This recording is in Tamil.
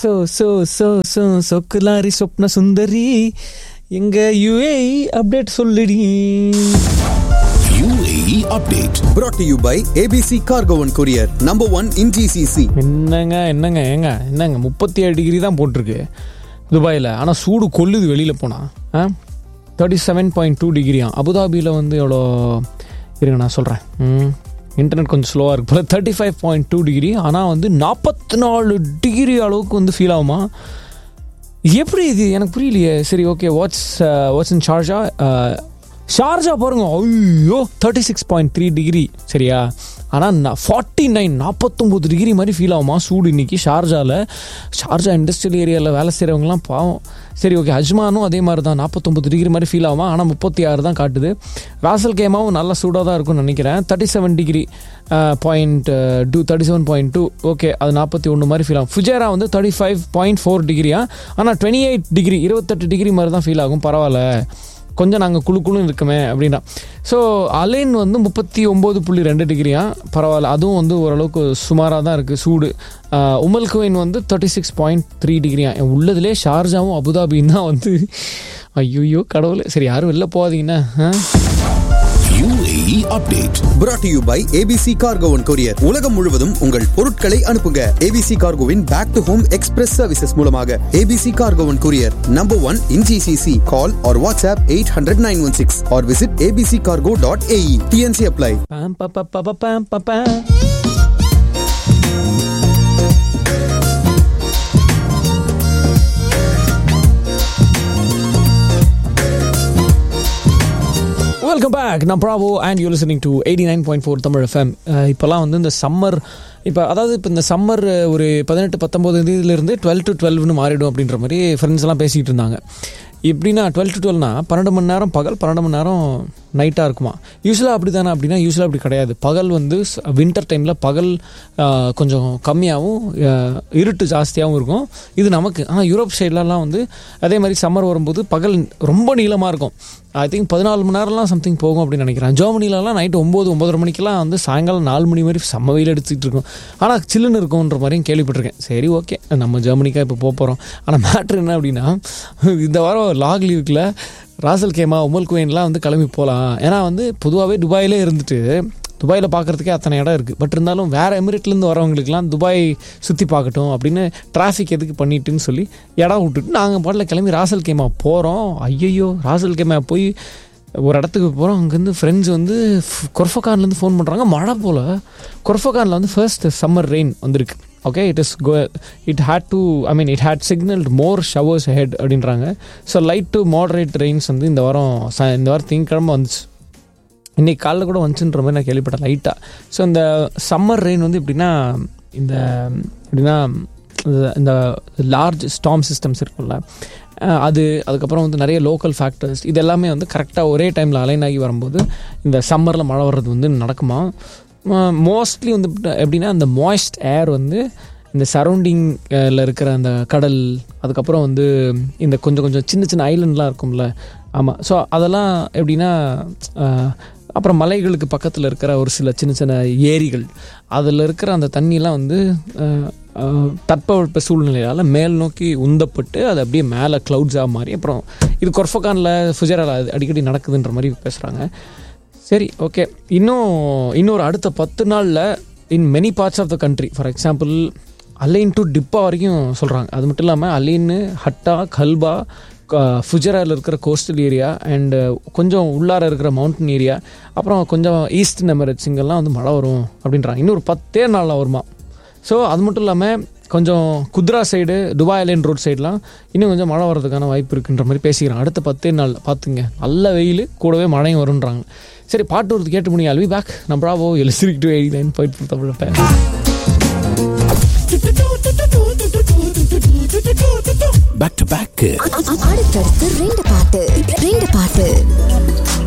சோ சோ சோ சோ சொக்குலாரி சொப்ன சுந்தரி எங்க யுஏ அப்டேட் சொல்லுடி UAE update. brought to you by ABC Cargo and Courier, number one in GCC. என்னங்க என்னங்க ஏங்க என்னங்க முப்பத்தி ஏழு டிகிரி தான் போட்டிருக்கு துபாயில் ஆனால் சூடு கொல்லுது வெளியில் போனால் ஆ தேர்ட்டி செவன் பாயிண்ட் டூ டிகிரியா அபுதாபியில் வந்து எவ்வளோ இருங்க நான் சொல்கிறேன் ம் இன்டர்நெட் கொஞ்சம் ஸ்லோவாக இருக்கு போல thirty five point two degree ஆனால் வந்து நாற்பத்தி நாலு டிகிரி அளவுக்கு வந்து ஃபீல் ஆகுமா எப்படி இது எனக்கு புரியலையே சரி okay what's what's in Sharjah Sharjah பாருங்க ஐயோ thirty six point three degree சரியா ஆனால் ஃபார்ட்டி நைன் நாற்பத்தொம்போது டிகிரி மாதிரி ஃபீல் ஆகுமா சூடு இன்னைக்கு ஷார்ஜாவில் ஷார்ஜா இண்டஸ்ட்ரியல் ஏரியாவில் வேலை செய்கிறவங்களாம் பாவம் சரி ஓகே அஜ்மானும் அதே மாதிரி தான் நாற்பத்தொம்பது டிகிரி மாதிரி ஃபீல் ஆகுமா ஆனால் முப்பத்தி ஆறு தான் காட்டுது ராசல் கேமாவும் நல்லா சூடாக தான் இருக்கும்னு நினைக்கிறேன் thirty seven degree point two thirty seven point two okay அது நாற்பத்தி ஒன்று மாதிரி ஃபீல் ஆகும் ஃபுஜேரா வந்து தேர்ட்டி ஃபைவ் பாயிண்ட் ஃபோர் டிகிரியா ஆனால் டுவெண்ட்டி எயிட் டிகிரி இருபத்தெட்டு டிகிரி மாதிரி தான் ஃபீல் ஆகும் பரவாயில்ல கொஞ்சம் நாங்கள் குழு குழுன்னு இருக்குமே அப்படின்னா ஸோ அலைன் வந்து முப்பத்தி ஒம்பது புள்ளி ரெண்டு டிகிரியா பரவாயில்ல அதுவும் வந்து ஓரளவுக்கு சுமாராக தான் இருக்குது சூடு ஆஹ் உமல் குவைன் வந்து தேர்ட்டி சிக்ஸ் பாயிண்ட் த்ரீ டிகிரியா உள்ளதுலே ஷார்ஜாவும் அபுதாபியும் தான் வந்து ஐயோ கடவுளே சரி யாரும் வெளில போகாதீங்கன்னா ஆ? UAE update. brought to you by ABC Cargo and Courier. உலகம் முழுவதும் உங்கள் பொருட்களை அனுப்புங்க ABC Cargoவின் back to home express services மூலமாக ABC Cargo and Courier, number one in GCC. Call or WhatsApp 800-916 or visit abccargo.ae. TNC apply. Pam, pa, pa, pa, pa, pam, pa, pam. Welcome back நான் Bravo and you listening to eighty nine point four Tamil FM இப்போல்லாம் வந்து இந்த சம்மர் இப்போ அதாவது இப்போ இந்த சம்மர் ஒரு பதினெட்டு பத்தொம்போது தேதியிலேருந்து டுவெல் டு டுவெல்னு மாறிடும் அப்படின்ற மாதிரி ஃப்ரெண்ட்ஸ் எல்லாம் பேசிக்கிட்டு இருந்தாங்க எப்படின்னா டுவெல் டு டுவெல்னா பன்னெண்டு மணி நேரம் பகல் பன்னெண்டு மணி நேரம் நைட்டாக இருக்குமா யூஸ்வலாக அப்படி தானே அப்படின்னா யூஸ்வலாக அப்படி கிடையாது பகல் வந்து வின்டர் டைமில் பகல் ஆ, கொஞ்சம் கம்மியாகவும் ஆ, இருட்டு ஜாஸ்தியாகவும் இருக்கும் இது நமக்கு ஆனால் யூரோப் சைட்லலாம் வந்து அதே மாதிரி சம்மர் வரும்போது பகல் ரொம்ப நீளமாக இருக்கும் ஐ திங்க் பதினாலு மணி நேரம்லாம் சம்திங் போகும் அப்படின்னு நினைக்கிறேன் ஜெர்மனிலலாம் நைட்டு ஒம்பது ஒம்பதரை மணிக்கெல்லாம் வந்து சாயங்காலம் நாலு மணி மாதிரி செம்ம வெயில் எடுத்துக்கிட்டு இருக்கும் ஆனால் சில்லுன்னு இருக்கும்ன்ற மாதிரியும் கேள்விப்பட்டிருக்கேன் சரி ஓகே நம்ம ஜெர்மனிக்காக இப்போ போக போகிறோம் ஆனால் மேட்ரு என்ன அப்படின்னா இந்த வாரம் லாக் லீவுக்கில் ராசல் கேமா உமல் குயின்லாம் வந்து கிளம்பி போகலாம் ஏன்னா வந்து பொதுவாகவே துபாயிலே இருந்துட்டு துபாயில் பார்க்குறதுக்கே அத்தனை இடம் இருக்குது பட் இருந்தாலும் வேறு எமிரேட்லேருந்து வரவங்களுக்குலாம் துபாய் சுற்றி பார்க்கட்டும் அப்படின்னு டிராஃபிக் எதுக்கு பண்ணிட்டுன்னு சொல்லி இடம் விட்டுட்டு நாங்கள் பாட்டில் கிளம்பி ராசல் கேமா போகிறோம் ஐயையோ ராசல் கேமா போய் ஒரு இடத்துக்கு போகிறோம் அங்கேருந்து ஃப்ரெண்ட்ஸ் வந்து கொர்ஃபகான்லேருந்து ஃபோன் பண்ணுறாங்க மழை போல் கொர்ஃபகானில் வந்து ஃபர்ஸ்ட் சம்மர் ரெயின் வந்திருக்கு okay it is go it had to I mean it had signal more showers head அப்படின்றாங்க so light to moderate rains வந்து இந்த வாரம் ச- இந்த வாரம் திங்கக்கிழமை வந்துச்சு இன்னைக்கு காலைல கூட வந்துச்சுன்ற மாதிரி நான் கேள்விப்பட்டேன் லைட்டாக ஸோ இந்த சம்மர் ரெயின் வந்து எப்படின்னா இந்த எப்படின்னா இந்த- இந்த லார்ஜ் ஸ்டாம் சிஸ்டம்ஸ் இருக்கும்ல அஹ் அது அதுக்கப்புறம் வந்து நிறைய லோக்கல் ஃபேக்டர்ஸ் இது எல்லாமே வந்து கரெக்டாக ஒரே டைமில் அலைன் ஆகி வரும்போது இந்த சம்மரில் மழை வர்றது வந்து நடக்குமா மோஸ்ட்லி வந்து எப்படின்னா அந்த மாய்ஸ்ட் ஏர் வந்து இந்த சரௌண்டிங்கில் இருக்கிற அந்த கடல் அதுக்கப்புறம் வந்து இந்த கொஞ்சம் கொஞ்சம் சின்ன சின்ன ஐலண்ட்லாம் இருக்கும்ல ஆமாம் ஸோ அதெல்லாம் எப்படின்னா அஹ், அப்புறம் மலைகளுக்கு பக்கத்தில் இருக்கிற ஒரு சில சின்ன சின்ன ஏரிகள் அதில் இருக்கிற அந்த தண்ணிலாம் வந்து அஹ், அஹ், தட்பவெப்ப சூழ்நிலையால் மேல் நோக்கி உந்தப்பட்டு அது அப்படியே மேலே க்ளவுட்ஸாக மாறி அப்புறம் இது கொர்ஃபகானில் ஃபுஜராவில் அடிக்கடி நடக்குதுன்ற மாதிரி பேசுகிறாங்க சரி ஓகே இன்னும் இன்னொரு அடுத்த பத்து நாளில் in many parts of the country for example Al Ain to Dibba வரைக்கும் சொல்கிறாங்க அது மட்டும் இல்லாமல் அலைன்னு ஹட்டா கல்பா ஃபுஜராவில் இருக்கிற கோஸ்டல் ஏரியா அண்டு கொஞ்சம் உள்ளார இருக்கிற மவுண்டன் ஏரியா அப்புறம் கொஞ்சம் ஈஸ்ட் எமிரேட்ஸ் இங்கெல்லாம் வந்து மழை வரும் அப்படின்றாங்க இன்னொரு பத்தே நாளில் வருமா ஸோ அது மட்டும் இல்லாமல் கொஞ்சம் Qudra side Dubai line road சைட்லாம் இன்னும் கொஞ்சம் மழை வர்றதுக்கான வாய்ப்பு இருக்குன்ற மாதிரி பேசிக்கிறாங்க அடுத்த பத்தே நாள் பார்த்துங்க நல்ல வெயில் கூடவே மழையும் வரும்ன்றாங்க சரி பாட்டு ஒரு கேட்டு முடியும் அல்வி பேக் நம்பராவோ எழுசிரிக் டு எயிட்டி நைன் பாயிண்ட் தமிழப்பேன் Back to back. அடுத்தடுத்து ரெண்டு பாட்டு ரெண்டு பாட்டு